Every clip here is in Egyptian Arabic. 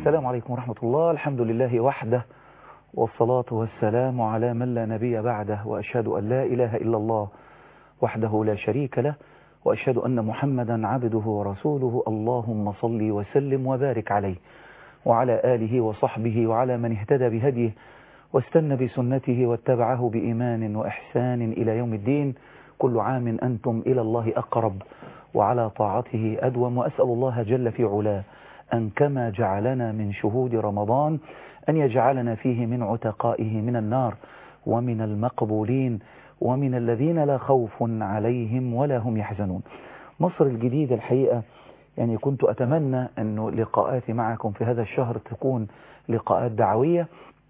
السلام عليكم ورحمة الله الحمد لله وحده والصلاة والسلام على من لا نبي بعده وأشهد أن لا إله إلا الله وحده لا شريك له وأشهد أن محمدا عبده ورسوله اللهم صل وسلم وبارك عليه وعلى آله وصحبه وعلى من اهتدى بهديه واستنى بسنته واتبعه بإيمان وإحسان إلى يوم الدين كل عام أنتم إلى الله أقرب وعلى طاعته أدوم وأسأل الله جل في علاه أن كما جعلنا من شهود رمضان أن يجعلنا فيه من عتقائه من النار ومن المقبولين ومن الذين لا خوف عليهم ولا هم يحزنون مصر الجديدة الحقيقة يعني كنت أتمنى أن لقاءاتي معكم في هذا الشهر تكون لقاءات دعوية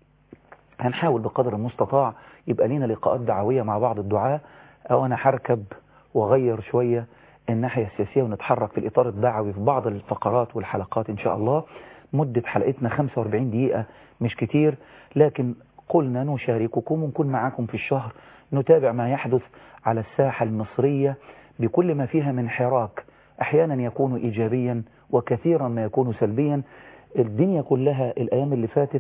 هنحاول بقدر المستطاع يبقى لنا لقاءات دعوية مع بعض الدعاء أو أنا حركب وغير شوية الناحية السياسية ونتحرك في الإطار الدعوي في بعض الفقرات والحلقات إن شاء الله مدة حلقتنا 45 دقيقة مش كتير لكن قلنا نشارككم ونكون معاكم في الشهر نتابع ما يحدث على الساحة المصرية بكل ما فيها من حراك أحيانا يكون إيجابيا وكثيرا ما يكون سلبيا الدنيا كلها الأيام اللي فاتت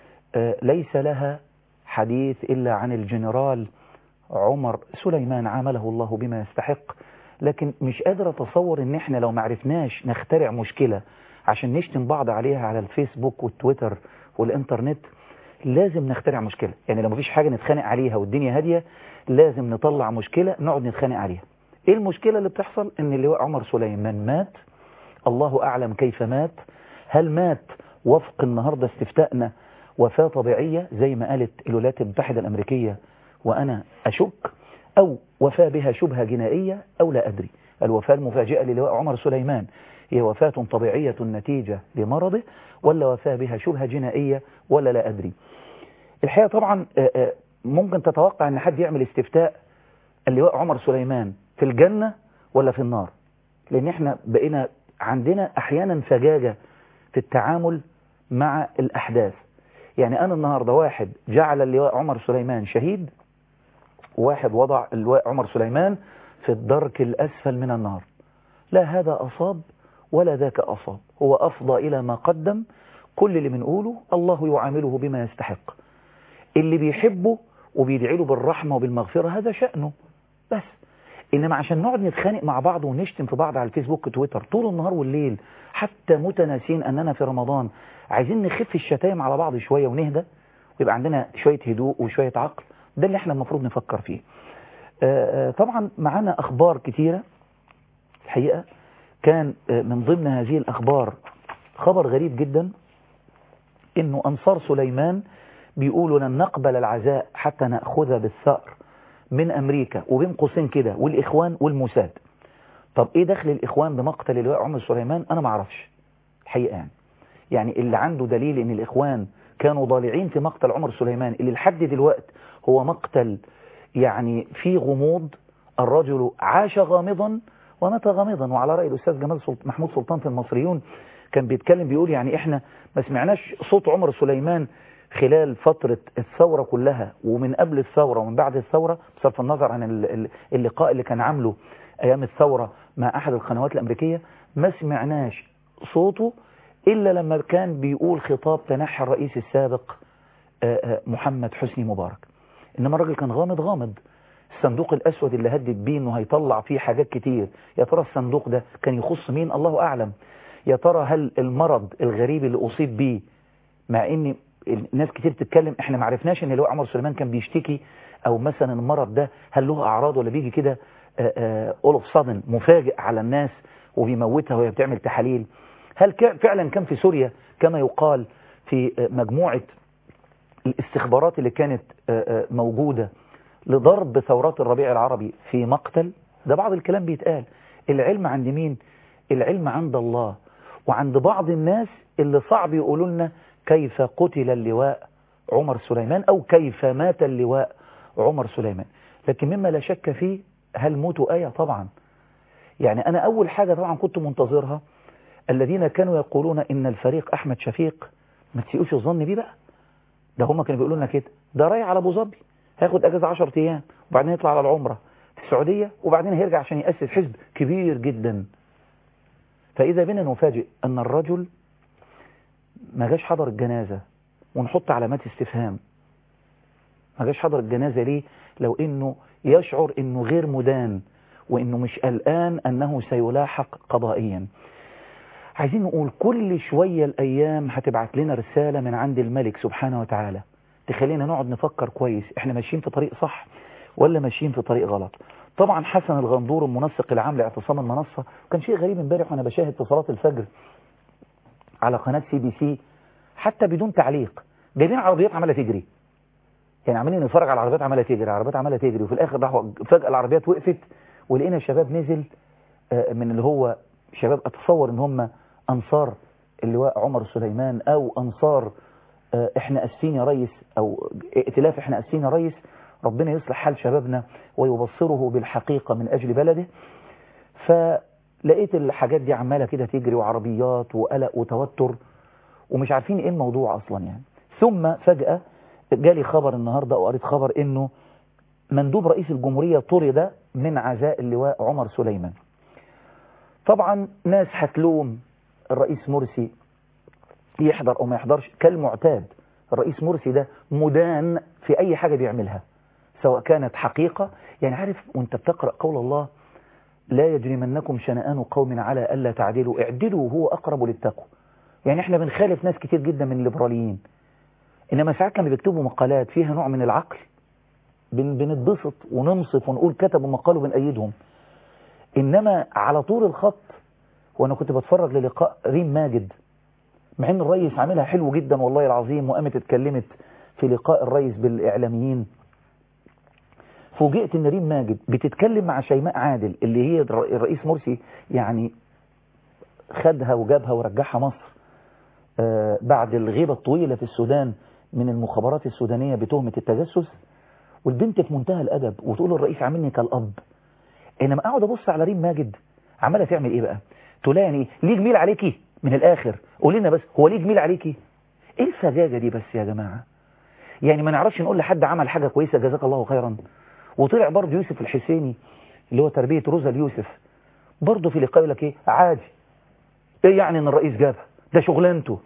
ليس لها حديث إلا عن الجنرال عمر سليمان عامله الله بما يستحق لكن مش قادر أتصور إن إحنا لو معرفناش نخترع مشكلة عشان نشتم بعض عليها على الفيسبوك والتويتر والإنترنت لازم نخترع مشكلة يعني لو مفيش حاجة نتخانق عليها والدنيا هادية لازم نطلع مشكلة نقعد نتخانق عليها ايه المشكلة اللي بتحصل ان اللواء عمر سليمان مات الله اعلم كيف مات هل مات وفق النهاردة استفتاءنا وفاة طبيعية زي ما قالت الولايات المتحدة الامريكية وانا اشك او وفاة بها شبهة جنائية او لا ادري الوفاة المفاجئة للواء عمر سليمان هي وفاة طبيعية نتيجة لمرضه ولا وفاة بها شبهة جنائية ولا لا أدري الحقيقة طبعا ممكن تتوقع أن حد يعمل استفتاء اللواء عمر سليمان في الجنة ولا في النار لأن احنا بقينا عندنا أحيانا فجاجة في التعامل مع الأحداث يعني أنا النهاردة واحد جعل اللواء عمر سليمان شهيد واحد وضع اللواء عمر سليمان في الدرك الأسفل من النار لا هذا أصاب ولا ذاك أصاب هو أفضى إلى ما قدم كل اللي بنقوله الله يعامله بما يستحق اللي بيحبه وبيدعي له بالرحمة وبالمغفرة هذا شأنه بس إنما عشان نقعد نتخانق مع بعض ونشتم في بعض على الفيسبوك تويتر طول النهار والليل حتى متناسين أننا في رمضان عايزين نخف الشتايم على بعض شوية ونهدى ويبقى عندنا شوية هدوء وشوية عقل ده اللي احنا المفروض نفكر فيه آآ آآ طبعا معانا أخبار كتيرة الحقيقة كان من ضمن هذه الأخبار خبر غريب جدا إنه أنصار سليمان بيقولوا لن نقبل العزاء حتى نأخذ بالثأر من أمريكا وبين قوسين كده والإخوان والموساد طب إيه دخل الإخوان بمقتل اللواء عمر سليمان أنا ما اعرفش الحقيقة يعني يعني اللي عنده دليل إن الإخوان كانوا ضالعين في مقتل عمر سليمان اللي لحد دلوقت هو مقتل يعني في غموض الرجل عاش غامضا ومات غامضا وعلى رأي الأستاذ جمال سلط... محمود سلطان في المصريون كان بيتكلم بيقول يعني إحنا ما سمعناش صوت عمر سليمان خلال فترة الثورة كلها ومن قبل الثورة ومن بعد الثورة بصرف النظر عن اللقاء اللي كان عامله أيام الثورة مع أحد القنوات الأمريكية ما سمعناش صوته إلا لما كان بيقول خطاب تنحي الرئيس السابق محمد حسني مبارك إنما الراجل كان غامض غامض الصندوق الأسود اللي هدد بيه إنه هيطلع فيه حاجات كتير يا ترى الصندوق ده كان يخص مين الله أعلم يا ترى هل المرض الغريب اللي أصيب بيه مع إن الناس كتير بتتكلم احنا ما عرفناش ان اللواء عمر سليمان كان بيشتكي او مثلا المرض ده هل له اعراض ولا بيجي كده اولف صادن مفاجئ على الناس وبيموتها وهي بتعمل تحاليل هل فعلا كان في سوريا كما يقال في مجموعة الاستخبارات اللي كانت موجودة لضرب ثورات الربيع العربي في مقتل ده بعض الكلام بيتقال العلم عند مين العلم عند الله وعند بعض الناس اللي صعب يقولوا لنا كيف قتل اللواء عمر سليمان أو كيف مات اللواء عمر سليمان لكن مما لا شك فيه هل موتوا آية طبعا يعني أنا أول حاجة طبعا كنت منتظرها الذين كانوا يقولون إن الفريق أحمد شفيق ما تسيئوش الظن بيه بقى ده هم كانوا بيقولوا لنا كده ده رايح على أبو ظبي هياخد أجازة 10 أيام وبعدين يطلع على العمرة في السعودية وبعدين هيرجع عشان يأسس حزب كبير جدا فإذا بنا نفاجئ أن الرجل ما جاش حضر الجنازة ونحط علامات استفهام ما جاش حضر الجنازة ليه لو انه يشعر انه غير مدان وانه مش قلقان انه سيلاحق قضائيا عايزين نقول كل شوية الايام هتبعت لنا رسالة من عند الملك سبحانه وتعالى تخلينا نقعد نفكر كويس احنا ماشيين في طريق صح ولا ماشيين في طريق غلط طبعا حسن الغندور المنسق العام لاعتصام المنصة كان شيء غريب امبارح وانا بشاهد في صلاة الفجر على قناة سي بي سي حتى بدون تعليق جايبين عربيات عمالة تجري يعني عمالين نتفرج على العربيات عمالة تجري العربيات عمالة تجري وفي الاخر راحوا فجأة العربيات وقفت ولقينا شباب نزل من اللي هو شباب اتصور ان هم انصار اللواء عمر سليمان او انصار احنا اسفين يا ريس او ائتلاف احنا اسفين يا ريس ربنا يصلح حال شبابنا ويبصره بالحقيقة من اجل بلده فلقيت الحاجات دي عمالة كده تجري وعربيات وقلق وتوتر ومش عارفين ايه الموضوع اصلا يعني ثم فجأة جالي خبر النهاردة او قريت خبر انه مندوب رئيس الجمهورية طرد من عزاء اللواء عمر سليمان طبعا ناس هتلوم الرئيس مرسي يحضر او ما يحضرش كالمعتاد الرئيس مرسي ده مدان في اي حاجة بيعملها سواء كانت حقيقة يعني عارف وانت بتقرأ قول الله لا يجرمنكم شنآن قوم على ألا تعدلوا اعدلوا هو أقرب للتقوى يعني احنا بنخالف ناس كتير جدا من الليبراليين إنما ساعات لما بيكتبوا مقالات فيها نوع من العقل بن بنتبسط وننصف ونقول كتبوا مقال وبنأيدهم إنما على طول الخط وأنا كنت بتفرج للقاء ريم ماجد مع إن الرئيس عاملها حلو جدا والله العظيم وقامت اتكلمت في لقاء الرئيس بالإعلاميين فوجئت ان ريم ماجد بتتكلم مع شيماء عادل اللي هي الرئيس مرسي يعني خدها وجابها ورجعها مصر آه بعد الغيبة الطويلة في السودان من المخابرات السودانية بتهمة التجسس والبنت في منتهى الأدب وتقول الرئيس عاملني كالأب إنما أقعد أبص على ريم ماجد عمالة تعمل إيه بقى تقول يعني ليه جميل عليكي من الآخر قولي لنا بس هو ليه جميل عليكي إيه السذاجة دي بس يا جماعة يعني ما نعرفش نقول لحد عمل حاجة كويسة جزاك الله خيرا وطلع برضه يوسف الحسيني اللي هو تربية روزا اليوسف برضه في لقاء لك ايه عادي ايه يعني ان الرئيس جابها ده شغلانته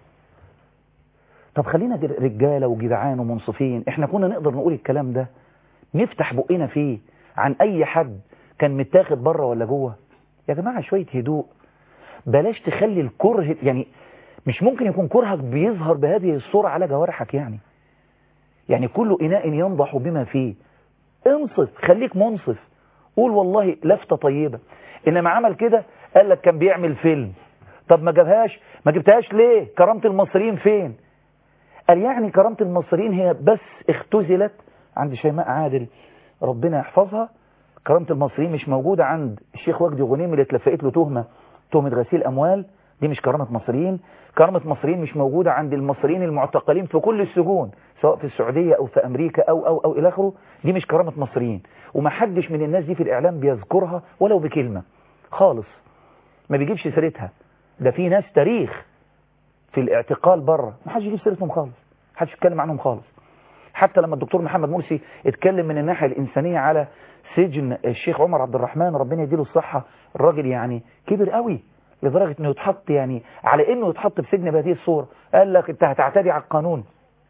طب خلينا رجالة وجدعان ومنصفين احنا كنا نقدر نقول الكلام ده نفتح بقنا فيه عن اي حد كان متاخد بره ولا جوه يا جماعة شوية هدوء بلاش تخلي الكره يعني مش ممكن يكون كرهك بيظهر بهذه الصورة على جوارحك يعني يعني كل إناء ينضح بما فيه انصف خليك منصف قول والله لفتة طيبة إنما عمل كده قال لك كان بيعمل فيلم طب ما جابهاش ما جبتهاش ليه كرامة المصريين فين قال يعني كرامة المصريين هي بس اختزلت عند شيماء عادل ربنا يحفظها كرامة المصريين مش موجودة عند الشيخ وجدي غنيم اللي اتلفقت له تهمة تهمة غسيل أموال دي مش كرامة مصريين كرامة مصريين مش موجودة عند المصريين المعتقلين في كل السجون سواء في السعودية أو في أمريكا أو أو أو إلى آخره دي مش كرامة مصريين ومحدش من الناس دي في الإعلام بيذكرها ولو بكلمة خالص ما بيجيبش سيرتها ده في ناس تاريخ في الاعتقال بره ما حدش يجيب سيرتهم خالص ما حدش يتكلم عنهم خالص حتى لما الدكتور محمد مرسي اتكلم من الناحية الإنسانية على سجن الشيخ عمر عبد الرحمن ربنا يديله الصحة الراجل يعني كبر قوي لدرجة انه يتحط يعني على انه يتحط في سجن بهذه الصورة قال لك انت هتعتدي على القانون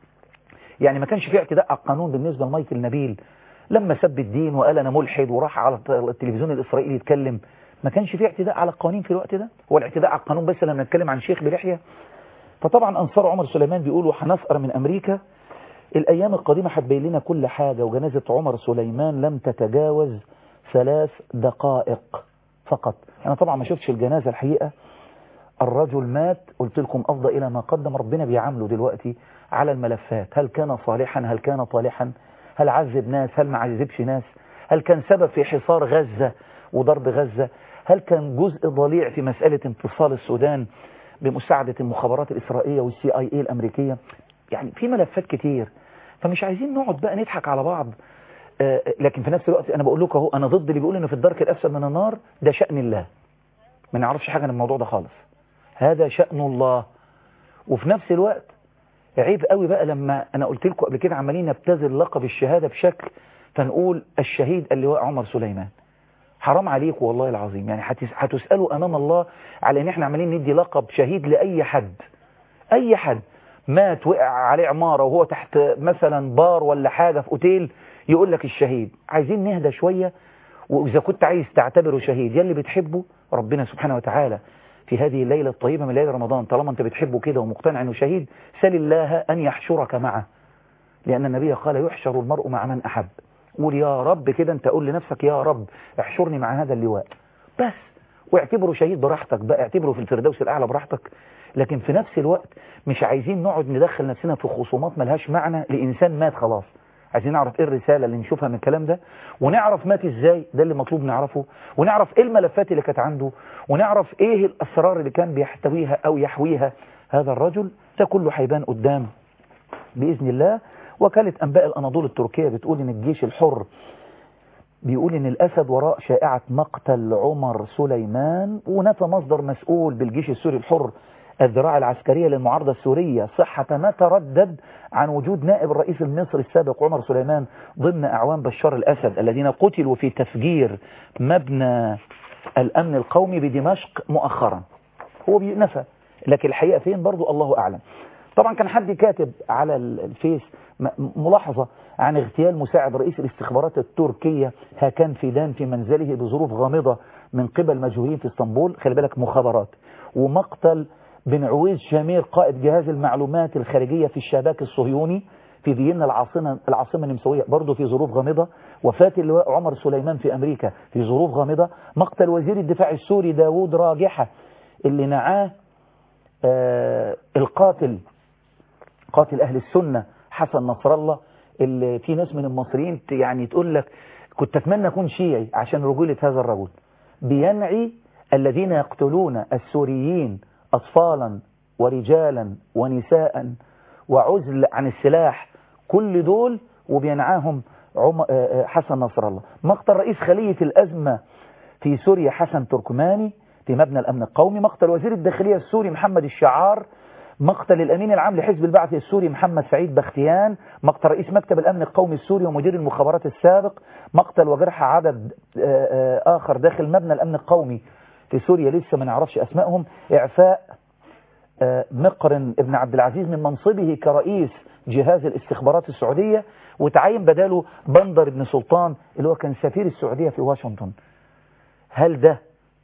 يعني ما كانش في اعتداء على القانون بالنسبة لمايكل نبيل لما سب الدين وقال انا ملحد وراح على التلفزيون الاسرائيلي يتكلم ما كانش في اعتداء على القوانين في الوقت ده هو الاعتداء على القانون بس لما نتكلم عن شيخ بلحية فطبعا انصار عمر سليمان بيقولوا هنفقر من امريكا الايام القادمة هتبين لنا كل حاجة وجنازة عمر سليمان لم تتجاوز ثلاث دقائق فقط انا طبعا ما شفتش الجنازة الحقيقة الرجل مات قلت لكم افضى الى ما قدم ربنا بيعامله دلوقتي على الملفات هل كان صالحا هل كان طالحا هل عذب ناس هل ما عذبش ناس هل كان سبب في حصار غزة وضرب غزة هل كان جزء ضليع في مسألة انفصال السودان بمساعدة المخابرات الإسرائيلية والسي اي اي الأمريكية يعني في ملفات كتير فمش عايزين نقعد بقى نضحك على بعض آه لكن في نفس الوقت أنا بقول لكم اهو أنا ضد اللي بيقول إنه في الدرك الأسفل من النار ده شأن الله ما نعرفش حاجة عن الموضوع ده خالص هذا شأن الله وفي نفس الوقت عيب قوي بقى لما أنا قلت لكم قبل كده عمالين نبتذل لقب الشهادة بشكل فنقول الشهيد اللواء عمر سليمان حرام عليكم والله العظيم يعني هتسألوا أمام الله على إن إحنا عمالين ندي لقب شهيد لأي حد اي حد مات وقع عليه عمارة وهو تحت مثلا بار ولا حاجة في اوتيل يقول لك الشهيد عايزين نهدى شوية واذا كنت عايز تعتبره شهيد يلي بتحبه ربنا سبحانه وتعالى في هذه الليلة الطيبة من ليلة رمضان طالما انت بتحبه كده ومقتنع انه شهيد سل الله ان يحشرك معه لان النبي قال يحشر المرء مع من احب قول يا رب كده انت قول لنفسك يا رب احشرني مع هذا اللواء بس واعتبره شهيد براحتك بقى اعتبره في الفردوس الاعلى براحتك لكن في نفس الوقت مش عايزين نقعد ندخل نفسنا في خصومات ملهاش معنى لانسان مات خلاص عايزين نعرف ايه الرسالة اللي نشوفها من الكلام ده ونعرف مات ازاي ده اللي مطلوب نعرفه ونعرف ايه الملفات اللي كانت عنده ونعرف ايه الاسرار اللي كان بيحتويها او يحويها هذا الرجل ده كله هيبان قدام بإذن الله وكالة أنباء الأناضول التركية بتقول إن الجيش الحر بيقول إن الأسد وراء شائعة مقتل عمر سليمان ونفى مصدر مسؤول بالجيش السوري الحر الذراع العسكرية للمعارضة السورية صحة ما تردد عن وجود نائب الرئيس المصري السابق عمر سليمان ضمن أعوان بشار الأسد الذين قتلوا في تفجير مبنى الأمن القومي بدمشق مؤخرا هو بينفى لكن الحقيقة فين برضو الله أعلم طبعا كان حد كاتب على الفيس ملاحظة عن اغتيال مساعد رئيس الاستخبارات التركية هاكان فيدان في منزله بظروف غامضة من قبل مجهولين في اسطنبول خلي بالك مخابرات ومقتل بن عويز شامير قائد جهاز المعلومات الخارجية في الشباك الصهيوني في فيينا العاصمة العاصمة النمساوية برضه في ظروف غامضة وفاة اللواء عمر سليمان في أمريكا في ظروف غامضة مقتل وزير الدفاع السوري داوود راجحة اللي نعاه آه القاتل قاتل أهل السنة حسن نصر الله اللي في ناس من المصريين يعني تقول لك كنت أتمنى أكون شيعي عشان رجولة هذا الرجل بينعي الذين يقتلون السوريين أطفالا ورجالا ونساء وعزل عن السلاح كل دول وبينعاهم عم... حسن نصر الله مقتل رئيس خلية الأزمة في سوريا حسن تركماني في مبنى الأمن القومي مقتل وزير الداخلية السوري محمد الشعار مقتل الأمين العام لحزب البعث السوري محمد سعيد بختيان مقتل رئيس مكتب الأمن القومي السوري ومدير المخابرات السابق مقتل وجرح عدد آخر داخل مبنى الأمن القومي في سوريا لسه ما نعرفش أسمائهم إعفاء مقرن ابن عبد العزيز من منصبه كرئيس جهاز الاستخبارات السعودية وتعين بداله بندر بن سلطان اللي هو كان سفير السعودية في واشنطن هل ده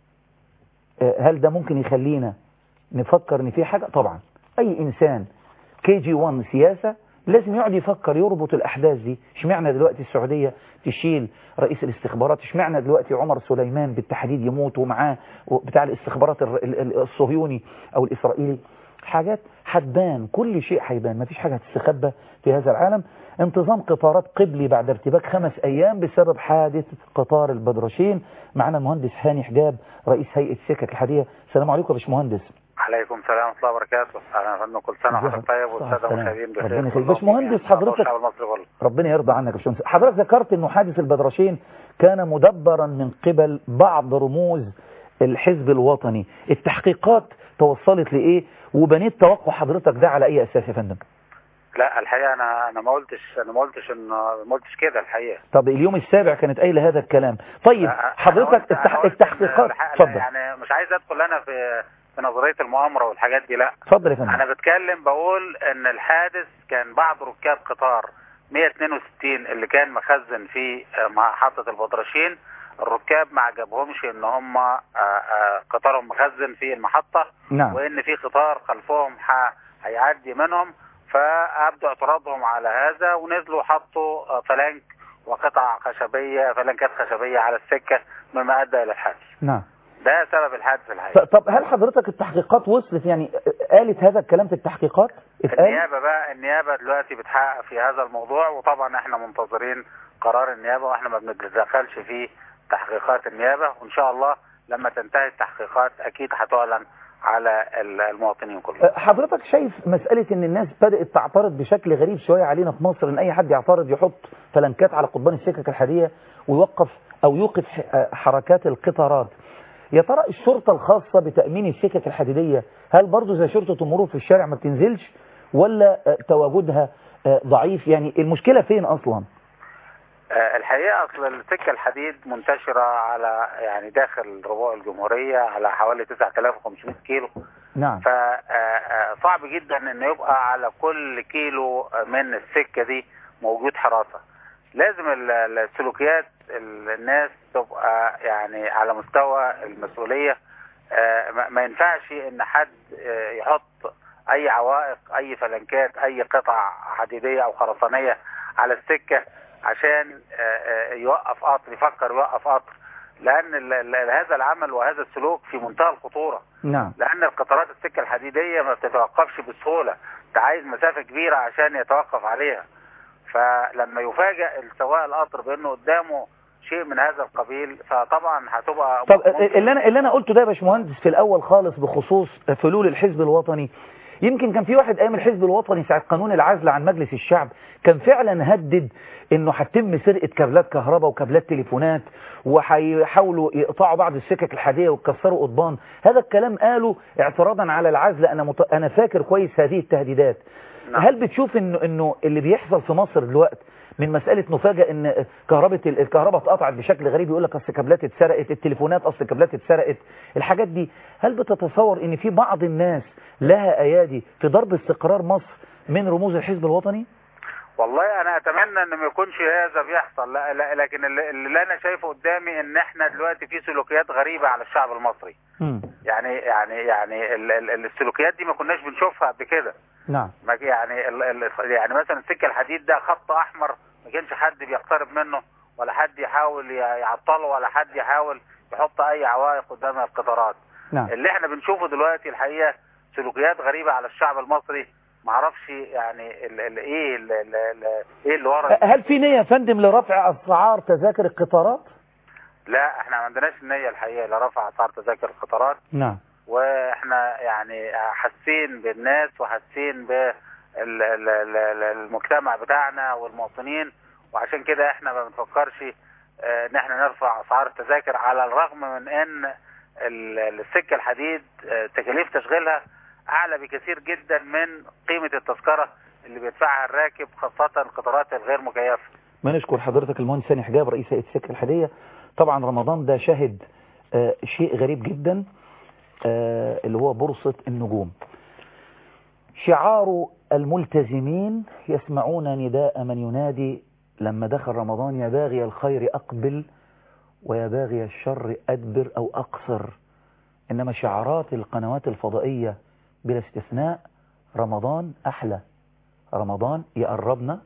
هل ده ممكن يخلينا نفكر ان في حاجة طبعا اي انسان كي جي 1 سياسة لازم يقعد يفكر يربط الاحداث دي اشمعنى دلوقتي السعودية تشيل رئيس الاستخبارات اشمعنى دلوقتي عمر سليمان بالتحديد يموت ومعاه بتاع الاستخبارات الصهيوني او الاسرائيلي حاجات هتبان كل شيء هيبان مفيش حاجة هتستخبى في هذا العالم انتظام قطارات قبلي بعد ارتباك خمس ايام بسبب حادث قطار البدرشين معنا المهندس هاني حجاب رئيس هيئة السكك الحديدية السلام عليكم يا باشمهندس عليكم السلام ورحمه الله وبركاته اهلا يا فندم كل سنه وحضرتك طيب والساده المشاهدين بخير ربنا يخليك باشمهندس حضرتك الشعب المصري كله ربنا يرضى عنك يا باشمهندس حضرتك ذكرت انه حادث البدرشين كان مدبرا من قبل بعض رموز الحزب الوطني التحقيقات توصلت لايه وبنيت توقع حضرتك ده على اي اساس يا فندم لا الحقيقه انا انا ما قلتش انا ما قلتش ان ما قلتش كده الحقيقه طب اليوم السابع كانت قايله هذا الكلام طيب حضرتك التح... التحقيقات اتفضل يعني مش عايز ادخل انا في في نظريه المؤامره والحاجات دي لا اتفضل يا فندم انا بتكلم بقول ان الحادث كان بعض ركاب قطار 162 اللي كان مخزن في محطه البدرشين الركاب ما عجبهمش ان هم قطارهم مخزن في المحطه نعم. وان في قطار خلفهم هيعدي منهم فابدوا اعتراضهم على هذا ونزلوا حطوا فلانك وقطع خشبيه فلانكات خشبيه على السكه مما ادى الى الحادث نعم ده سبب الحادث الحقيقي طب هل حضرتك التحقيقات وصلت يعني قالت هذا الكلام في التحقيقات اتقال؟ النيابه بقى النيابه دلوقتي بتحقق في هذا الموضوع وطبعا احنا منتظرين قرار النيابه واحنا ما بنتدخلش في تحقيقات النيابه وان شاء الله لما تنتهي التحقيقات اكيد هتعلن على المواطنين كلهم حضرتك شايف مسألة ان الناس بدأت تعترض بشكل غريب شوية علينا في مصر ان اي حد يعترض يحط فلنكات على قضبان السكك الحديدية ويوقف او يوقف حركات القطارات يا ترى الشرطة الخاصة بتأمين السكك الحديدية هل برضو زي شرطة المرور في الشارع ما بتنزلش ولا تواجدها ضعيف يعني المشكلة فين اصلا الحقيقة أصل السكة الحديد منتشرة على يعني داخل ربوع الجمهورية على حوالي 9500 كيلو نعم فصعب جدا ان يبقى على كل كيلو من السكه دي موجود حراسه لازم ال- ال- السلوكيات ال- الناس تبقى يعني على مستوى المسؤوليه آه، ما- ما ينفعش ان حد آه، يحط اي عوائق اي فلنكات اي قطع حديديه او خرسانيه على السكه عشان آه، آه، يوقف قطر يفكر يوقف قطر لان ال- ال- هذا العمل وهذا السلوك في منتهى الخطوره نعم لان القطارات السكه الحديديه ما بتتوقفش بسهوله انت عايز مسافه كبيره عشان يتوقف عليها فلما يفاجئ سواق القطر بانه قدامه شيء من هذا القبيل فطبعا هتبقى طب ممكن- اللي انا اللي انا قلته ده يا باشمهندس في الاول خالص بخصوص فلول الحزب الوطني يمكن كان في واحد ايام الحزب الوطني ساعه قانون العزل عن مجلس الشعب كان فعلا هدد انه هتتم سرقه كابلات كهرباء وكابلات تليفونات وهيحاولوا يقطعوا بعض السكك الحديديه ويكسروا قضبان هذا الكلام قاله اعتراضا على العزل انا مت... انا فاكر كويس هذه التهديدات نعم. هل بتشوف انه انه اللي بيحصل في مصر دلوقتي من مسألة نفاجأ ان كهرباء الكهرباء اتقطعت بشكل غريب يقول لك اصل كابلات اتسرقت التليفونات اصل كابلات اتسرقت الحاجات دي هل بتتصور ان في بعض الناس لها ايادي في ضرب استقرار مصر من رموز الحزب الوطني والله انا اتمنى ان ما يكونش هذا بيحصل لا لا لكن اللي, اللي انا شايفه قدامي ان احنا دلوقتي في سلوكيات غريبه على الشعب المصري مم. يعني يعني يعني ال- ال- السلوكيات دي ما كناش بنشوفها قبل كده نعم ما ك- يعني ال- ال- يعني مثلا السكه الحديد ده خط احمر ما كانش حد بيقترب منه ولا حد يحاول ي- يعطله ولا حد يحاول يحط اي عوائق قدام القطارات نعم اللي احنا بنشوفه دلوقتي الحقيقه سلوكيات غريبه على الشعب المصري معرفش يعني ال ال ايه ال ال ال ايه اللي ورا هل في نية يا فندم لرفع اسعار تذاكر القطارات لا احنا ما عندناش النيه الحقيقه لرفع اسعار تذاكر القطارات نعم واحنا يعني حاسين بالناس وحاسين بالمجتمع بتاعنا والمواطنين وعشان كده احنا ما بنفكرش اه، ان احنا نرفع اسعار التذاكر على الرغم من ان ال- السكه الحديد اه، تكاليف تشغيلها اعلى بكثير جدا من قيمه التذكره اللي بيدفعها الراكب خاصه القطارات الغير مكيفه ما نشكر حضرتك المهندس سامي حجاب رئيس هيئة السكة الحديدية طبعا رمضان ده شهد آه، شيء غريب جدا آه، اللي هو بورصة النجوم شعار الملتزمين يسمعون نداء من ينادي لما دخل رمضان يا باغي الخير أقبل ويا باغي الشر أدبر أو أقصر إنما شعارات القنوات الفضائية بلا استثناء رمضان أحلى رمضان يقربنا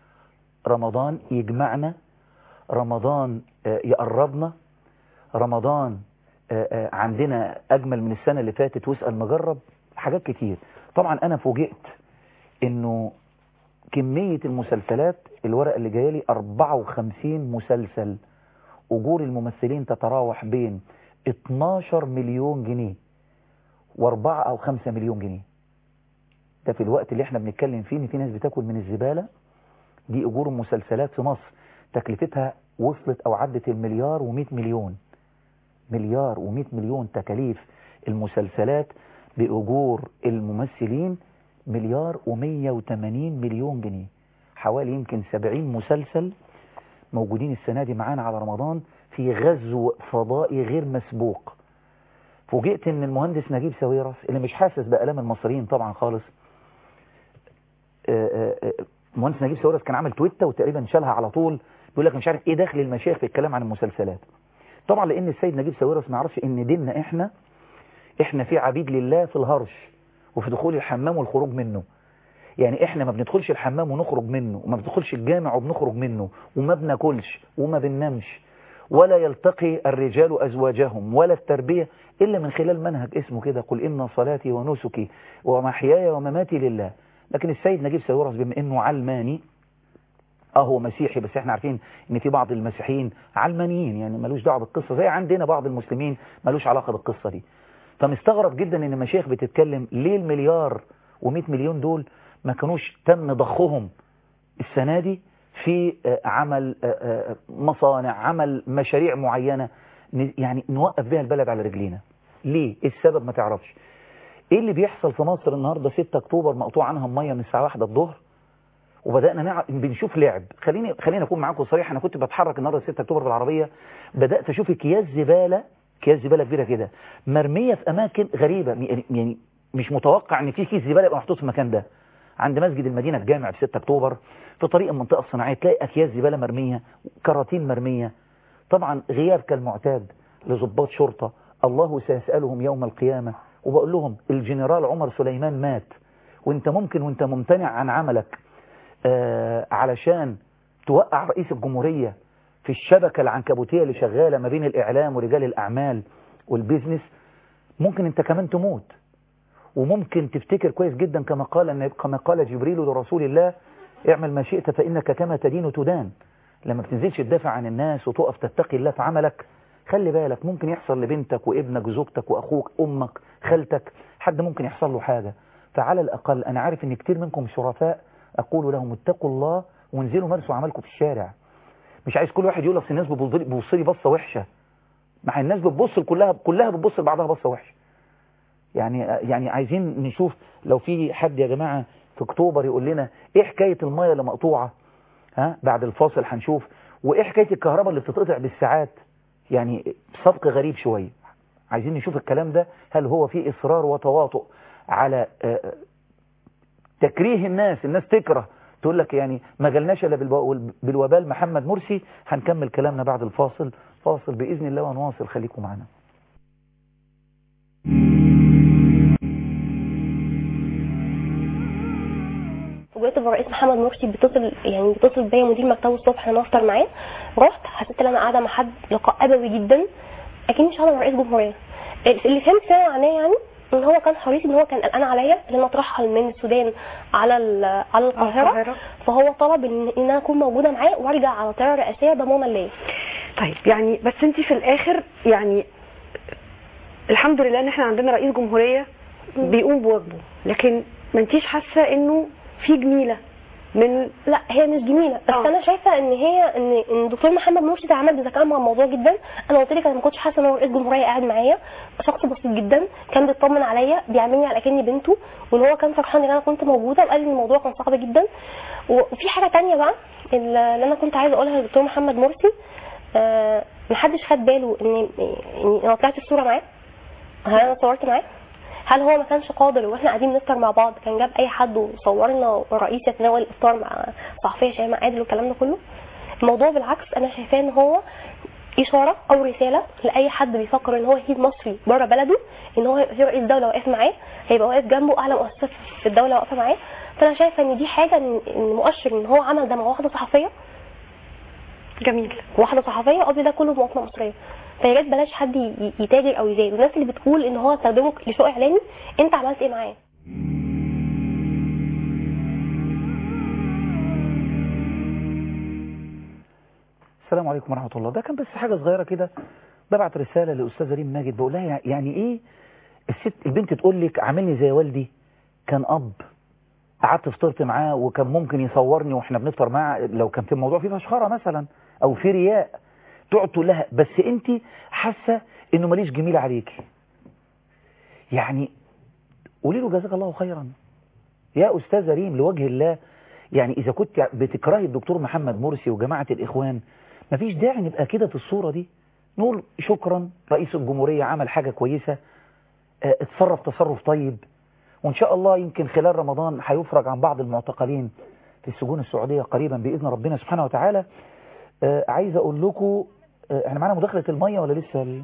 رمضان يجمعنا رمضان آه، يقربنا رمضان آه، آه، عندنا أجمل من السنة اللي فاتت واسأل مجرب حاجات كتير طبعا أنا فوجئت إنه كمية المسلسلات الورقة اللي جاية لي 54 مسلسل أجور الممثلين تتراوح بين 12 مليون جنيه و4 أو 5 مليون جنيه ده في الوقت اللي احنا بنتكلم فيه ان في ناس بتاكل من الزبالة دي أجور المسلسلات في مصر تكلفتها وصلت أو عدت المليار و100 مليون مليار و100 مليون تكاليف المسلسلات بأجور الممثلين مليار و180 مليون جنيه حوالي يمكن 70 مسلسل موجودين السنة دي معانا على رمضان في غزو فضائي غير مسبوق فوجئت ان المهندس نجيب ساويرس اللي مش حاسس بآلام المصريين طبعا خالص آه، آه، آه، المهندس نجيب ساويرس كان عامل تويته وتقريبا شالها على طول بيقول لك مش عارف ايه داخل المشايخ في الكلام عن المسلسلات طبعا لان السيد نجيب ساويرس ما يعرفش ان ديننا احنا احنا في عبيد لله في الهرش وفي دخول الحمام والخروج منه يعني احنا ما بندخلش الحمام ونخرج منه وما بندخلش الجامع وبنخرج منه وما بناكلش وما بننامش ولا يلتقي الرجال أزواجهم ولا التربية إلا من خلال منهج اسمه كده قل إن صلاتي ونسكي ومحياي ومماتي لله لكن السيد نجيب ساويرس بما إنه علماني اه هو مسيحي بس احنا عارفين ان في بعض المسيحيين علمانيين يعني ملوش دعوه بالقصه زي عندنا بعض المسلمين ملوش علاقه بالقصه دي فمستغرب جدا ان المشايخ بتتكلم ليه المليار و100 مليون دول ما كانوش تم ضخهم السنه دي في آه، عمل آه، آه، مصانع عمل مشاريع معينه ن- يعني نوقف بيها البلد على رجلينا ليه ايه السبب ما تعرفش ايه اللي بيحصل في مصر النهارده 6 اكتوبر مقطوع عنها الميه من الساعه 1 الظهر وبدانا نع... بنشوف لعب خليني خليني اكون معاكم صريح انا كنت بتحرك النهارده 6 اكتوبر بالعربيه بدات اشوف اكياس زباله اكياس زباله كبيره كده مرميه في اماكن غريبه يعني يعني مش متوقع ان في كيس زباله يبقى محطوط في المكان ده عند مسجد المدينه الجامع في 6 اكتوبر في طريق المنطقه الصناعيه تلاقي اكياس زباله مرميه كراتين مرميه طبعا غياب كالمعتاد لضباط شرطه الله سيسالهم يوم القيامه وبقول لهم الجنرال عمر سليمان مات وانت ممكن وانت ممتنع عن عملك آه علشان توقع رئيس الجمهوريه في الشبكه العنكبوتيه اللي شغاله ما بين الاعلام ورجال الاعمال والبيزنس ممكن انت كمان تموت وممكن تفتكر كويس جدا كما قال كما قال جبريل لرسول الله اعمل ما شئت فإنك كما تدين تدان لما بتنزلش تدافع عن الناس وتقف تتقي الله في عملك خلي بالك ممكن يحصل لبنتك وابنك وزوجتك واخوك امك خالتك حد ممكن يحصل له حاجة فعلى الاقل انا عارف ان كتير منكم شرفاء اقول لهم اتقوا الله وانزلوا مارسوا عملكم في الشارع مش عايز كل واحد يقول اصل الناس بتبص لي بصه وحشه مع الناس بتبص كلها كلها بتبص لبعضها بصه وحشه يعني يعني عايزين نشوف لو في حد يا جماعة في اكتوبر يقول لنا ايه حكاية المية اللي مقطوعة ها بعد الفاصل هنشوف وايه حكاية الكهرباء اللي بتتقطع بالساعات يعني سبق غريب شوية عايزين نشوف الكلام ده هل هو فيه اصرار وتواطؤ على تكريه الناس الناس تكره تقول لك يعني ما جالناش الا بالوبال محمد مرسي هنكمل كلامنا بعد الفاصل فاصل باذن الله ونواصل خليكم معنا وجدت الرئيس محمد مرسي بيتصل يعني بيتصل بيا مدير مكتبه الصبح انا افطر معاه رحت حسيت ان انا قاعده مع حد لقاء ابوي جدا اكني مش قاعده مع رئيس جمهوريه اللي فهمت فعلا عناه يعني ان هو كان حريص ان هو كان قلقان عليا لان اترحل من السودان على على القاهره فهو طلب ان انا اكون موجوده معاه وارجع على طياره رئاسيه ضمانا ليا طيب يعني بس انت في الاخر يعني الحمد لله ان احنا عندنا رئيس جمهوريه بيقوم بواجبه لكن ما انتيش حاسه انه في جميله من لا هي مش جميله بس آه. انا شايفه ان هي ان ان الدكتور محمد مرشد تعامل بذكاء مع الموضوع جدا انا قلت لك انا ما كنتش حاسه ان هو رئيس جمهوريه قاعد معايا شخص بسيط جدا كان بيطمن عليا بيعاملني على كاني بنته وان هو كان فرحان ان انا كنت موجوده وقال لي ان الموضوع كان صعب جدا وفي حاجه تانية بقى اللي انا كنت عايزه اقولها للدكتور محمد مرسي آه محدش خد باله ان ان انا طلعت الصوره معاه هل انا صورت معاه هل هو ما كانش قادر واحنا قاعدين نفطر مع بعض كان جاب اي حد وصورنا والرئيس يتناول الافطار مع صحفيه شيماء عادل والكلام ده كله الموضوع بالعكس انا شايفاه ان هو اشاره او رساله لاي حد بيفكر ان هو يهيد مصري بره بلده ان هو في رئيس دوله واقف معاه هيبقى واقف جنبه اعلى مؤسسه في الدوله واقفه معاه فانا شايفه ان دي حاجه ان إن مؤشر ان هو عمل ده مع واحده صحفيه جميل واحده صحفيه قصدي ده كله مواطنه مصريه فيا ريت بلاش حد ي- يتاجر او يزايد والناس اللي بتقول ان هو استخدمه لشو اعلاني انت عملت ايه معاه السلام عليكم ورحمة الله ده كان بس حاجة صغيرة كده ببعت رسالة لأستاذة ريم ماجد بقول لها يعني إيه الست البنت تقول لك عاملني زي والدي كان أب قعدت فطرت معاه وكان ممكن يصورني واحنا بنفطر معاه لو كان في الموضوع فيه فشخرة مثلا أو في رياء تقعد تقول لها بس أنت حاسة إنه ماليش جميل عليكي يعني قولي له جزاك الله خيرا يا أستاذة ريم لوجه الله يعني إذا كنت بتكرهي الدكتور محمد مرسي وجماعة الإخوان مفيش داعي نبقى كده في الصورة دي نقول شكرا رئيس الجمهورية عمل حاجة كويسة اه، اتصرف تصرف طيب وإن شاء الله يمكن خلال رمضان هيفرج عن بعض المعتقلين في السجون السعودية قريبا بإذن ربنا سبحانه وتعالى اه، عايز أقول لكم اه، احنا معانا مداخلة المية ولا لسه ال-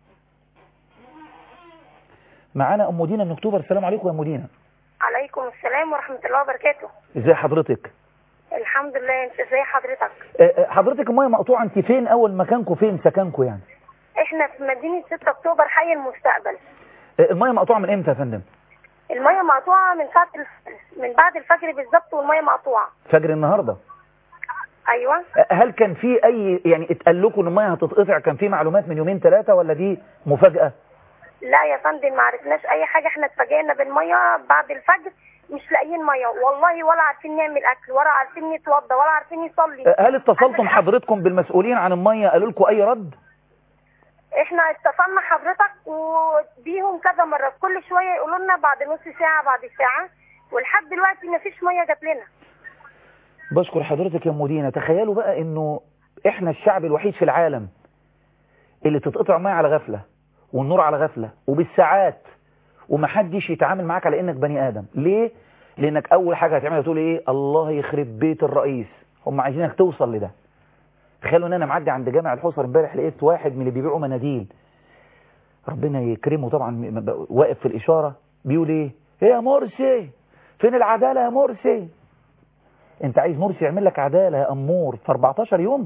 معانا أم دينا من أكتوبر السلام عليكم يا أم دينا عليكم السلام ورحمة الله وبركاته ازي حضرتك الحمد لله انت ازاي حضرتك اه، اه، حضرتك المية مقطوعة انت فين أول مكانكم فين سكنكم يعني احنا في مدينة 6 اكتوبر حي المستقبل اه، المية مقطوعة من امتى يا فندم المية مقطوعة من ساعة الف... من بعد الفجر بالظبط والمية مقطوعة فجر النهاردة ايوه هل كان في اي يعني اتقال لكم ان الميه هتتقطع كان في معلومات من يومين ثلاثه ولا دي مفاجاه لا يا فندم ما عرفناش اي حاجة احنا اتفاجئنا بالمية بعد الفجر مش لاقيين مية والله ولا عارفين نعمل اكل ولا عارفين نتوضى ولا عارفين نصلي هل اتصلتم حضرتكم بالمسؤولين عن الميه قالوا لكم اي رد احنا اتصلنا حضرتك وبيهم كذا مرة كل شوية يقولوا لنا بعد نص ساعة بعد ساعة ولحد دلوقتي ما فيش مية جات لنا بشكر حضرتك يا ام دينا تخيلوا بقى انه احنا الشعب الوحيد في العالم اللي تتقطع ميه على غفله والنور على غفله وبالساعات ومحدش يتعامل معاك على انك بني ادم ليه لانك اول حاجه هتعملها تقول ايه الله يخرب بيت الرئيس هم عايزينك توصل لده تخيلوا ان انا معدي عند جامع الحصر امبارح لقيت واحد من اللي بيبيعوا مناديل ربنا يكرمه طبعا م- م- واقف في الاشاره بيقول ايه ايه يا مرسي فين العداله يا مرسي انت عايز مرسي يعمل لك عداله يا امور في 14 يوم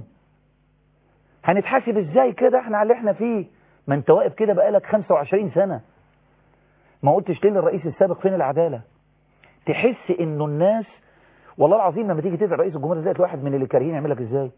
هنتحاسب ازاي كده احنا على اللي احنا فيه ما انت واقف كده بقالك 25 سنه ما قلتش ليه للرئيس السابق فين العداله تحس انه الناس والله العظيم لما تيجي تدعي رئيس الجمهوريه تلاقي واحد من اللي كارهين يعمل لك ازاي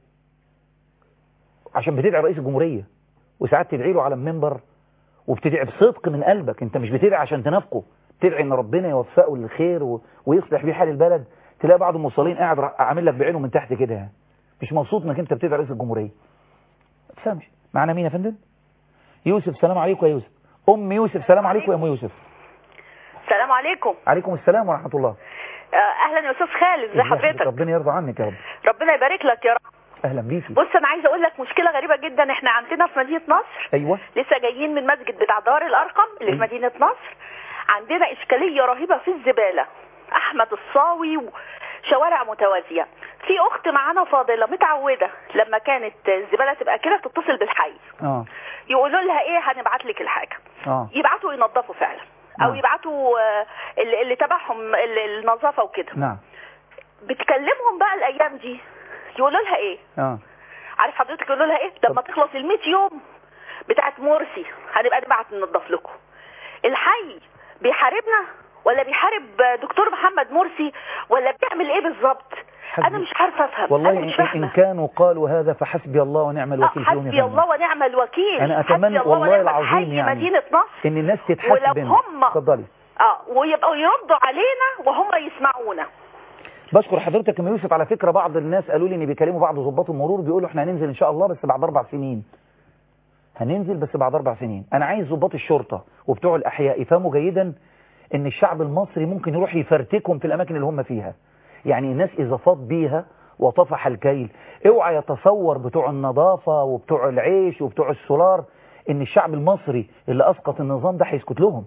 عشان بتدعي رئيس الجمهوريه وساعات تدعي له على المنبر وبتدعي بصدق من قلبك انت مش بتدعي عشان تنافقه بتدعي ان ربنا يوفقه للخير و... ويصلح بيه حال البلد تلاقي بعض المصلين قاعد را- عامل لك بعينه من تحت كده يعني مش مبسوط انك انت بتدعي رئيس الجمهوريه ما تفهمش معانا مين يا فندم يوسف سلام عليكم يا يوسف ام يوسف سلام عليكم يا ام يوسف السلام عليكم عليكم السلام ورحمه الله آه، اهلا يا استاذ خالد ازي حضرتك ربنا يرضى عنك يا رب ربنا يبارك لك يا رب اهلا بيكي بص انا عايزه اقول لك مشكله غريبه جدا احنا عندنا في مدينه نصر ايوه لسه جايين من مسجد بتاع دار الارقم اللي في أيوة. مدينه نصر عندنا اشكاليه رهيبه في الزباله احمد الصاوي وشوارع متوازيه في اخت معانا فاضله متعوده لما كانت الزباله تبقى كده تتصل بالحي اه يقولوا لها ايه هنبعت لك الحاجه اه يبعتوا ينظفوا فعلا او نعم. يبعتوا آه، اللي اللي تبعهم ال- النظافه وكده نعم بتكلمهم بقى الايام دي يقولوا لها ايه اه عارف حضرتك يقولوا لها ايه لما طب. تخلص ال 100 يوم بتاعت مرسي هنبقى نبعت ننضف لكم الحي بيحاربنا ولا بيحارب دكتور محمد مرسي ولا بيعمل ايه بالظبط حسبي- انا مش عارفه افهم والله انا إن, مش إن فاهمه كانوا قالوا هذا فحسبي الله ونعم آه، الوكيل فيهم يا حسبي فندم. الله ونعم الوكيل أنا حسبي أتمنى الله والله ونعم العظيم الحي يعني مدينه نصر ان الناس تتحاسب ولو هم- اتفضلي اه ويبقوا يردوا علينا وهم يسمعونا بشكر حضرتك يا أم يوسف على فكره بعض الناس قالوا لي ان بيكلموا بعض ضباط المرور بيقولوا احنا هننزل ان شاء الله بس بعد اربع سنين هننزل بس بعد اربع سنين انا عايز ضباط الشرطه وبتوع الاحياء يفهموا جيدا ان الشعب المصري ممكن يروح يفرتكهم في الاماكن اللي هم فيها يعني الناس اذا فاض بيها وطفح الكيل اوعى يتصور بتوع النظافه وبتوع العيش وبتوع السولار ان الشعب المصري اللي اسقط النظام ده هيسكت لهم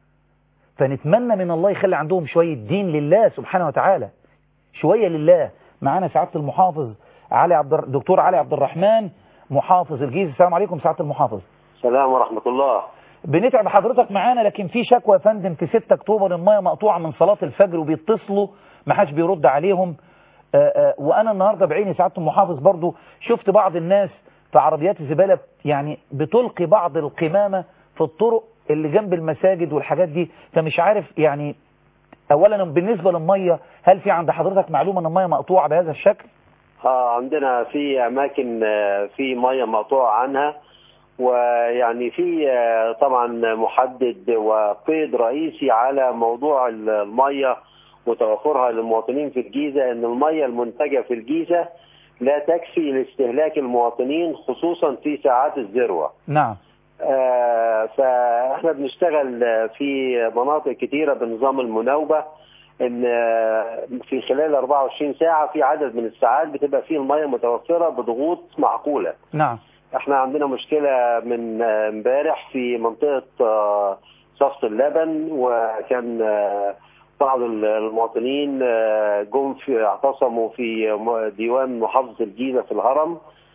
فنتمنى من الله يخلي عندهم شويه دين لله سبحانه وتعالى شوية لله معانا سعادة المحافظ علي عبد الر- دكتور علي عبد الرحمن محافظ الجيزة السلام عليكم سعادة المحافظ السلام ورحمة الله بنتعب حضرتك معانا لكن في شكوى يا فندم في 6 اكتوبر المايه مقطوعة من صلاة الفجر وبيتصلوا ما حدش بيرد عليهم آآ آآ وانا النهارده بعيني سعادة المحافظ برضو شفت بعض الناس في عربيات الزبالة يعني بتلقي بعض القمامة في الطرق اللي جنب المساجد والحاجات دي فمش عارف يعني اولا بالنسبة للمية هل في عند حضرتك معلومة ان المية مقطوعة بهذا الشكل آه عندنا في أماكن آه، في مية مقطوعة عنها ويعني في آه، طبعا محدد وقيد رئيسي على موضوع ال- المية وتوفرها للمواطنين في الجيزة أن المية المنتجة في الجيزة لا تكفي لاستهلاك المواطنين خصوصا في ساعات الذروة نعم آه، فاحنا بنشتغل آه، في مناطق كتيرة بنظام المناوبة ان آه، في خلال 24 ساعة في عدد من الساعات بتبقى فيه المية متوفرة بضغوط معقولة نعم احنا عندنا مشكلة من آه، امبارح في منطقة آه، صفص اللبن وكان آه، بعض المواطنين آه، جم في اعتصموا في م- ديوان محافظة الجيزة في الهرم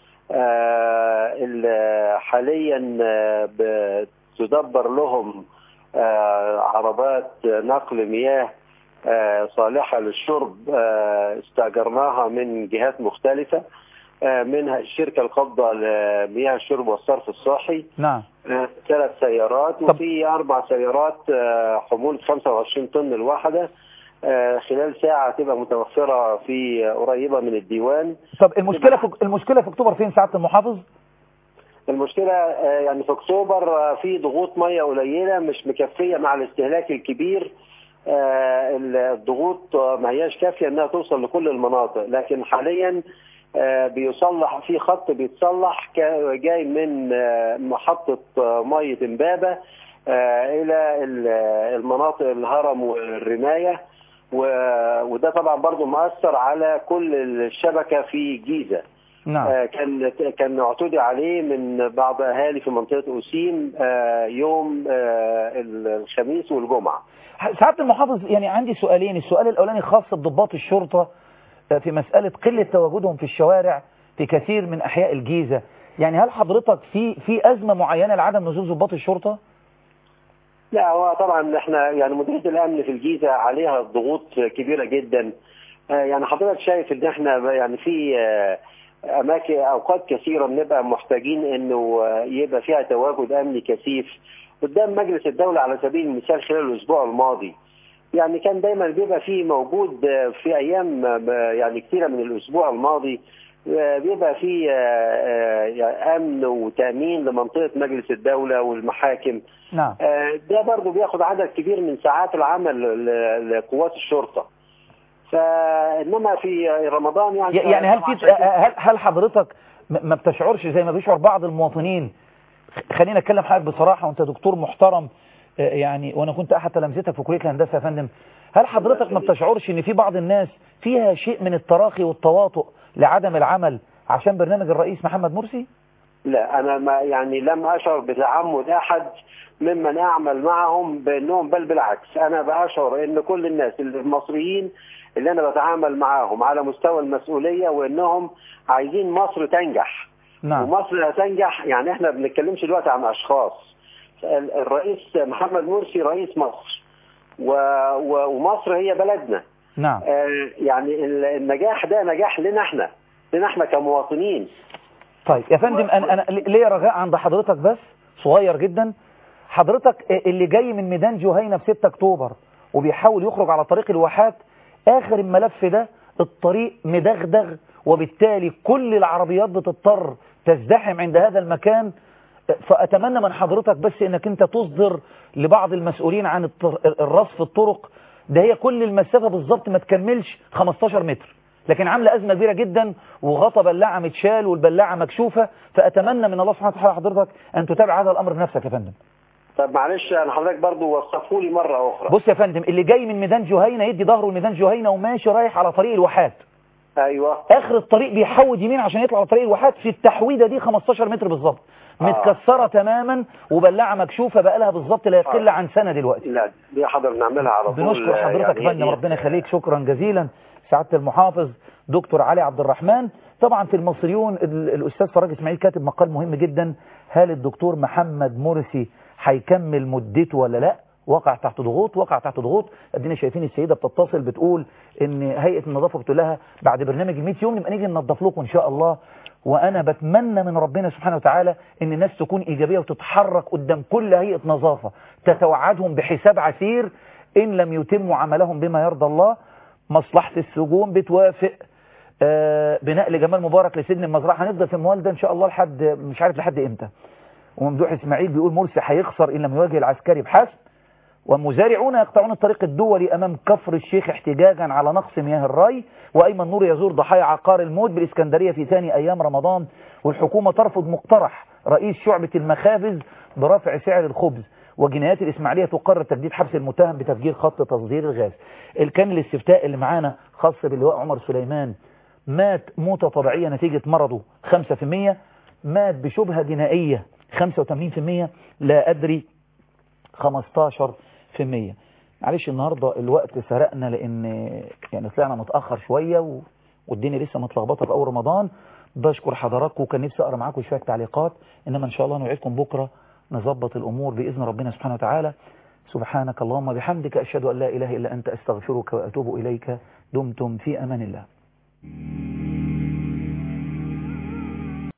آه، ال- حاليا آه، بتدبر لهم آه، عربات نقل مياه آه، صالحة للشرب آه، استأجرناها من جهات مختلفة آه، منها الشركة القابضة لمياه الشرب والصرف الصحي نعم آه، ثلاث سيارات طب- وفي أربع سيارات آه، حمول 25 طن الواحدة آه، خلال ساعة تبقى متوفرة في قريبة من الديوان طب المشكلة في المشكلة في اكتوبر فين سعادة المحافظ المشكلة آه، يعني في أكتوبر آه، في ضغوط مية قليلة مش مكفية مع الاستهلاك الكبير آه، الضغوط آه، ما هياش كافية إنها توصل لكل المناطق لكن حاليا آه، بيصلح في خط بيتصلح كا- جاي من آه، محطة آه، مية إمبابة آه، إلى ال- المناطق الهرم والرماية و- وده طبعا برضو مؤثر على كل الشبكة في جيزة نعم آه، كان كان اعتدي عليه من بعض اهالي في منطقه اوسيم آه، يوم آه، الخميس والجمعه سعاده المحافظ يعني عندي سؤالين السؤال الاولاني خاص بضباط الشرطه آه، في مساله قله تواجدهم في الشوارع في كثير من احياء الجيزه يعني هل حضرتك في في ازمه معينه لعدم نزول ضباط الشرطه لا هو طبعا احنا يعني مديريه الامن في الجيزه عليها ضغوط كبيره جدا آه، يعني حضرتك شايف ان احنا يعني في آه، اماكن اوقات كثيره بنبقى محتاجين انه آه، يبقى فيها تواجد امني كثيف قدام مجلس الدوله على سبيل المثال خلال الاسبوع الماضي يعني كان دايما بيبقى فيه موجود آه، في ايام آه، يعني كثيره من الاسبوع الماضي آه، بيبقى فيه آه، آه، يعني امن وتامين لمنطقه مجلس الدوله والمحاكم نعم آه، ده برضه بياخد عدد كبير من ساعات العمل ل- لقوات الشرطه فانما في رمضان يعني يعني هل في هل هل حضرتك م- ما بتشعرش زي ما بيشعر بعض المواطنين خ- خلينا اتكلم حضرتك بصراحه وانت دكتور محترم آه، يعني وانا كنت احد تلامذتك في كليه الهندسه يا فندم هل حضرتك ما بتشعرش ان في بعض الناس فيها شيء من التراخي والتواطؤ لعدم العمل عشان برنامج الرئيس محمد مرسي لا انا ما يعني لم اشعر بتعمد احد ممن اعمل معهم بانهم بل بالعكس انا بشعر ان كل الناس المصريين اللي انا بتعامل معاهم على مستوى المسؤوليه وانهم عايزين مصر تنجح نعم ومصر هتنجح يعني احنا ما بنتكلمش دلوقتي عن اشخاص ال- الرئيس محمد مرسي رئيس مصر و... و... ومصر هي بلدنا نعم آه، يعني ال- النجاح ده نجاح لنا احنا لنا احنا كمواطنين طيب يا فندم انا انا ليا رجاء عند حضرتك بس صغير جدا حضرتك اللي جاي من ميدان جهينه في 6 اكتوبر وبيحاول يخرج على طريق الواحات اخر الملف ده الطريق مدغدغ وبالتالي كل العربيات بتضطر تزدحم عند هذا المكان فاتمنى من حضرتك بس انك انت تصدر لبعض المسؤولين عن الطر- الرصف الطرق ده هي كل المسافه بالظبط ما تكملش 15 متر لكن عامله ازمه كبيره جدا وغطى بلاعه متشال والبلاعه مكشوفه فاتمنى من الله سبحانه وتعالى حضرتك ان تتابع هذا الامر بنفسك يا فندم طب معلش انا حضرتك برضو وصفوا لي مره اخرى بص يا فندم اللي جاي من ميدان جهينه يدي ظهره لميدان جهينه وماشي رايح على طريق الواحات ايوه اخر الطريق بيحود يمين عشان يطلع على طريق الواحات في التحويده دي 15 متر بالظبط متكسره تماما وبلاعه مكشوفه بقى لها بالظبط لا يقل عن سنه دلوقتي لا دي حضر نعملها على طول بنشكر حضرتك يا يعني فندم هي- ربنا يخليك شكرا جزيلا سعاده المحافظ دكتور علي عبد الرحمن طبعا في المصريون ال- الاستاذ فراج اسماعيل كاتب مقال مهم جدا هل الدكتور محمد مرسي هيكمل مدته ولا لا وقع تحت ضغوط وقع تحت ضغوط ادينا شايفين السيده بتتصل بتقول ان هيئه النظافه بتقول لها بعد برنامج ال 100 يوم نبقى نيجي ننظف لكم ان شاء الله وانا بتمنى من ربنا سبحانه وتعالى ان الناس تكون ايجابيه وتتحرك قدام كل هيئه نظافه تتوعدهم بحساب عسير ان لم يتموا عملهم بما يرضى الله مصلحه السجون بتوافق آه، بنقل جمال مبارك لسجن المزرعه هنفضل في الموال ده ان شاء الله لحد مش عارف لحد امتى وممدوح اسماعيل بيقول مرسي هيخسر ان لم يواجه العسكري بحسب ومزارعون يقطعون الطريق الدولي امام كفر الشيخ احتجاجا على نقص مياه الري وايمن نور يزور ضحايا عقار الموت بالاسكندريه في ثاني ايام رمضان والحكومه ترفض مقترح رئيس شعبه المخابز برفع سعر الخبز وجنايات الاسماعيليه تقرر تجديد حبس المتهم بتفجير خط تصدير الغاز اللي كان الاستفتاء اللي معانا خاص باللواء عمر سليمان مات موتة طبيعية نتيجة مرضه 5% مات بشبهة جنائية 85% لا أدري 15% معلش النهاردة الوقت سرقنا لأن يعني طلعنا متأخر شوية و... والدنيا لسه متلخبطة في أول رمضان بشكر حضراتكم وكان نفسي أقرأ معاكم شوية تعليقات إنما إن شاء الله نوعدكم بكرة نظبط الأمور بإذن ربنا سبحانه وتعالى سبحانك اللهم بحمدك أشهد أن لا إله إلا أنت أستغفرك وأتوب إليك دمتم في أمان الله